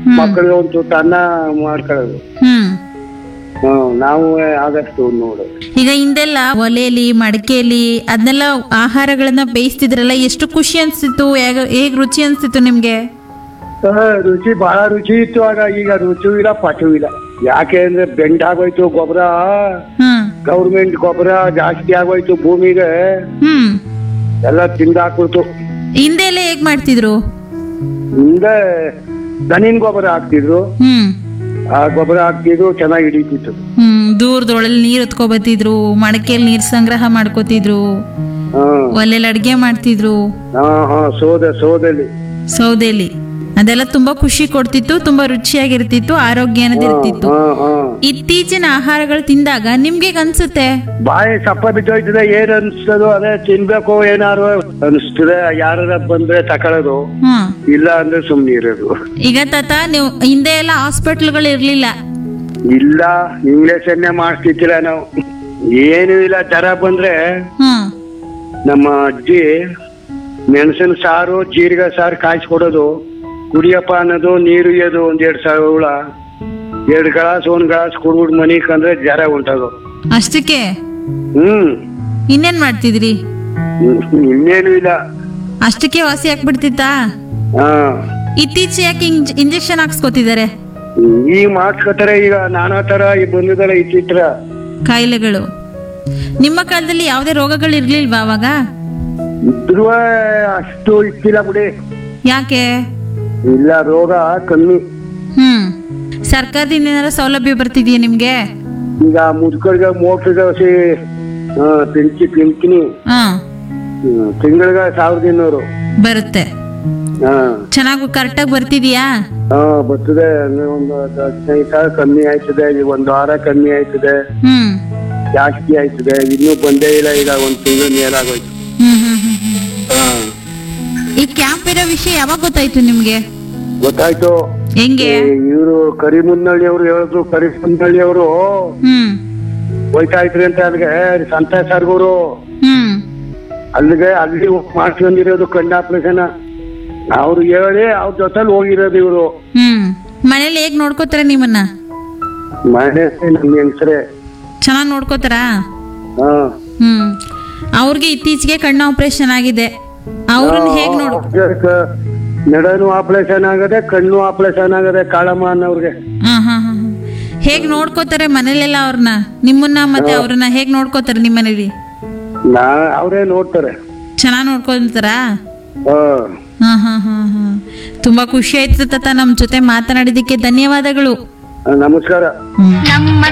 ಮಕ್ಕಳಿಗೆ ಒಂದು ತುತ್ತು ಅನ್ನ ಮಾಡ್ಕೊಳ್ಳೋದು ಹ್ಮ್ ಹ್ಮ್ ನಾವು ಆಗಷ್ಟು ನೋಡು ಈಗ ಹಿಂದೆಲ್ಲ ಒಲೆಯಲ್ಲಿ ಮಡಕೆಯಲ್ಲಿ ಅದನ್ನೆಲ್ಲ ಆಹಾರಗಳನ್ನ ಬೇಯಿಸ್ತಿದ್ರಲ್ಲ ಎಷ್ಟು ಖುಷಿ ಅನ್ಸ್ತಿತ್ತು ಹೇಗ- ಹೇಗ್ ರುಚಿ ಅನ್ಸ್ತಿತ್ತು ನಿಮ್ಗೆ ಆ, ರುಚಿ ಬಹಳ ರುಚಿ ಇತ್ತು ಆಗ ಈಗ ರುಚಿ ಇಲ್ಲ ಪಟು ಇಲ್ಲ ಯಾಕೆ ಅಂದ್ರೆ ಬೆಂಡ್ ಆಗೋಯ್ತು ಗೊಬ್ಬರ ಹ್ಮ್ ಗೌರ್ಮೆಂಟ್ ಗೊಬ್ಬರ ಜಾಸ್ತಿ ಆಗೋಯ್ತು ಭೂಮಿಗೆ ಹ್ಮ್ ಎಲ್ಲ ತಿಂದಾಕ್ಬಿಡ್ತು ಹಿಂದೆ ಎಲ್ಲ ಹೇಗ್ ಮಾಡ್ತಿದ್ರು ಹಿಂದೆ ದನಿನ್ ಗೊಬ್ಬರ ಹಾಕ್ತಿದ್ರು ಹ್ಮ್ ಆ ಗೊಬ್ಬರ ಹಾಕ್ತಿದ್ರು ಚೆನ್ನಾಗಿ ಹಿಡಿತಿತ್ತು ಹ್ಮ್ ದೂರದೊಳಲ್ಲಿ ನೀರ್ ಎತ್ಕೊ ಬತ್ತಿದ್ರು ಮಡಕೆಯಲ್ಲಿ ನೀರ್ ಸಂಗ್ರಹ ಮಾಡ್ಕೋತಿದ್ರು ಹಾ ಒಲೆಯಲ್ಲಿ ಅಡ್ಗೆ ಮಾಡ್ತಿದ್ರು ಹಾ ಹಾ ಸೋದೆ ಸೋದೆಲಿ ಸೌದೆಲಿ ಅದೆಲ್ಲ ತುಂಬಾ ಖುಷಿ ಕೊಡ್ತಿತ್ತು ತುಂಬಾ ರುಚಿಯಾಗಿರ್ತಿತ್ತು ಆರೋಗ್ಯ ಅನ್ನೋದಿರ್ತಿತ್ತು ಹಾ ಹಾ ಇತ್ತೀಚಿನ ಆಹಾರಗಳು ತಿಂದಾಗ ನಿಮ್ಗೆ ಹೇಗ್ ಅನ್ಸುತ್ತೆ ಬಾಯಿ ಸಪ್ಪ ಬಿದ್ದೋಯ್ತದೆ ಏನ್ ಅನ್ಸ್ತದೋ ಅದೇ ತಿನ್ಬೇಕು ಏನಾರು ಅನ್ಸ್ತದೆ ಯಾರ ಬಂದ್ರೆ ತಕೊಳ್ಳೋದು ಹ್ಮ್ ಇಲ್ಲ ಅಂದ್ರೆ ಸುಮ್ನೆ ಇರೋದು ಈಗ ತಾತ ನೀವು ಹಿಂದೆ ಎಲ್ಲ ಹಾಸ್ಪಿಟ್ಲ್ಗಳು ಇರ್ಲಿಲ್ಲ ಇಲ್ಲ ಇಂಗ್ಲಿಷನ್ನೇ ಮಾಡ್ತಿದ್ದಿಲ್ಲ ನಾವು ಏನು ಇಲ್ಲ ಜ್ವರ ಬಂದ್ರೆ ಹ್ಮ್ ನಮ್ಮ ಅಜ್ಜಿ ಮೆಣಸಿನ ಸಾರು ಜೀರಿಗೆ ಸಾರು ಕಾಯಿಸ್ಕೊಡೋದು ಕುಡಿಯಪ್ಪ ಅನ್ನೋದು ನೀರು ಇಯೋದು ಒಂದ್ ಎರಡ್ ಸಾವಿರ ಹುಳ ಎರಡ್ ಗ್ಲಾಸ್ ಒಂದ್ ಗ್ಲಾಸ್ ಕುಡ್ಬಿಟ್ಟು ಮನಿಗ್ ಅಂದ್ರೆ ಜ್ವರ ಉಂಟದು ಅಷ್ಟಕ್ಕೆ ಹ್ಮ್ ಇನ್ನೇನ್ ಮಾಡ್ತಿದ್ರಿ ಇನ್ನೇನು ಇಲ್ಲ ಅಷ್ಟಕ್ಕೆ ವಾಸಿ ಆಗ್ಬಿಡ್ತಿತ್ತಾ ಹಾ ಇತ್ತೀಚೆ ಯಾಕೆ ಇಂಜೆಕ್ಷನ್ ಹಾಕ್ಸ್ಕೊತಿದ್ದಾರೆ ಈಗ ಮಾಡ್ಸ್ಕೊತಾರೆ ಈಗ ನಾನಾ ತರ ಈ ಬಂದಿದ್ದಾರೆ ಇತ್ತಿತ್ರ ಕಾಯಿಲೆಗಳು ನಿಮ್ಮ ಕಾಲದಲ್ಲಿ ಯಾವುದೇ ರೋಗಗಳು ಇರ್ಲಿಲ್ವಾ ಅವಾಗ ಇದ್ರೂ ಅಷ್ಟು ಇತ್ತಿಲ್ಲ ಬಿಡಿ ಯಾಕೆ ಇಲ್ಲ ರೋಗ ಕಮ್ಮಿ ಹ್ಮ್ ಸರ್ಕಾರದಿಂದ ಏನಾರ ಸೌಲಭ್ಯ ಬರ್ತಿದ್ಯಾ ನಿಮ್ಗೆ ಈಗ ಮುದುಕರಿಗೆ ಮೋಟ್ರಿಗೆ ಹಸಿ ಪಿಂಚಿ ಪಿಂಚಿನಿ ಹಾ ತಿಂಗಳಿಗೆ ಸಾವಿರದ ಇನ್ನೂರು ಬರುತ್ತೆ ಹಾ ಚೆನ್ನಾಗಿ ಕರೆಕ್ಟಾಗಿ ಬರ್ತಿದ್ಯಾ ಹಾ ಬರ್ತದೆ ಅಂದ್ರೆ ಒಂದು ಹದಿನೈದು ಸಾವಿರ ಕಮ್ಮಿ ಆಯ್ತದೆ ಈಗ ಒಂದು ವಾರ ಕಮ್ಮಿ ಆಯ್ತದೆ ಹ್ಮ್ ಜಾಸ್ತಿ ಆಯ್ತದೆ ಇನ್ನೂ ಬಂದೇ ಇಲ್ಲ ಈಗ ಒಂದು ತಿಂಗಳು ಮೇಲಾಗೋಯ್ತು ಹ್ಮ್ ಹ್ಮ್ ಹ್ಮ್ ಹ್ಮ್. ಹಾ ಈ ಕ್ಯಾಂಪ್ ಇರೋ ವಿಷಯ ಯಾವಾಗ ಗೊತ್ತಾಯ್ತು ನಿಮ್ಗೆ ಗೊತ್ತಾಯ್ತು ಹೆಂಗೆ ಇವರು ಕರಿಮುನ್ನಳ್ಳಿ ಅವರು ಹೇಳಿದ್ರು ಕರಿಮುನ್ನಳ್ಳಿ ಅವರು ಹ್ಮ್ ಹೋಯ್ತಾ ಇದ್ರಿ ಅಂತ ಅಲ್ಲಿಗೆ ಸಂತ ಸರ್ಗೂರು ಹ್ಮ್ ಅಲ್ಲಿಗೆ ಅಲ್ಲಿ ಮಾಡ್ಸ್ಕೊಂಡಿರೋದು ಕಣ್ಣು ಆಪರೇಷನ್ ಅವ್ರು ಹೇಳಿ ಅವ್ರ ಜೊತೆಲಿ ಹೋಗಿರೋದು ಇವರು ಹ್ಮ್ ಮನೇಲಿ ಹೇಗ್ ನೋಡ್ಕೋತಾರೆ ನಿಮ್ಮನ್ನ ಮನೆ ನಮ್ಮ ಹೆಂಗಸ್ರೆ ಚೆನ್ನಾಗಿ ನೋಡ್ಕೋತಾರಾ ಹಾ ಹ್ಮ್ ಅವ್ರಿಗೆ ಇತ್ತೀಚೆಗೆ ಕಣ್ಣು ಆಪರೇಷನ್ ಆಗಿದೆ ಅವ್ರನ್ನ ಹೇಗ್ ನೋಡ್ ನಡನು ಆಪರೇಷನ್ ಆಗದೆ ಕಣ್ಣು ಆಪರೇಷನ್ ಆಗದೆ ಕಾಳಮ್ಮ ಅನ್ನೋರ್ಗೆ ಹಾ ಹಾ ಹಾ ಹಾ. ಹೇಗ್ ನೋಡ್ಕೋತಾರೆ ಮನೇಲೆಲ್ಲ ಅವ್ರನ್ನ ನಿಮ್ಮನ್ನ ಮತ್ತೆ ಅವ್ರನ್ನ ಹೇಗ್ ನೋಡ್ಕೋತಾರೆ ನಿಮ್ಮ ಮನೇಲಿ ನಾ ಅವರೇ ನೋಡ್ತಾರೆ ಚೆನ್ನಾಗಿ ನೋಡ್ಕೊತಾರಾ ಹಾ ಹಾ ಹಾ ಹಾ ಹಾ ತುಂಬಾ ಖುಷಿ ಆಯ್ತು ತಾತ ನಮ್ ಜೊತೆ ಮಾತನಾಡಿದಕ್ಕೆ ಧನ್ಯವಾದಗಳು ನಮಸ್ಕಾರ ಹ್ಮ್ ನಮ್ಮ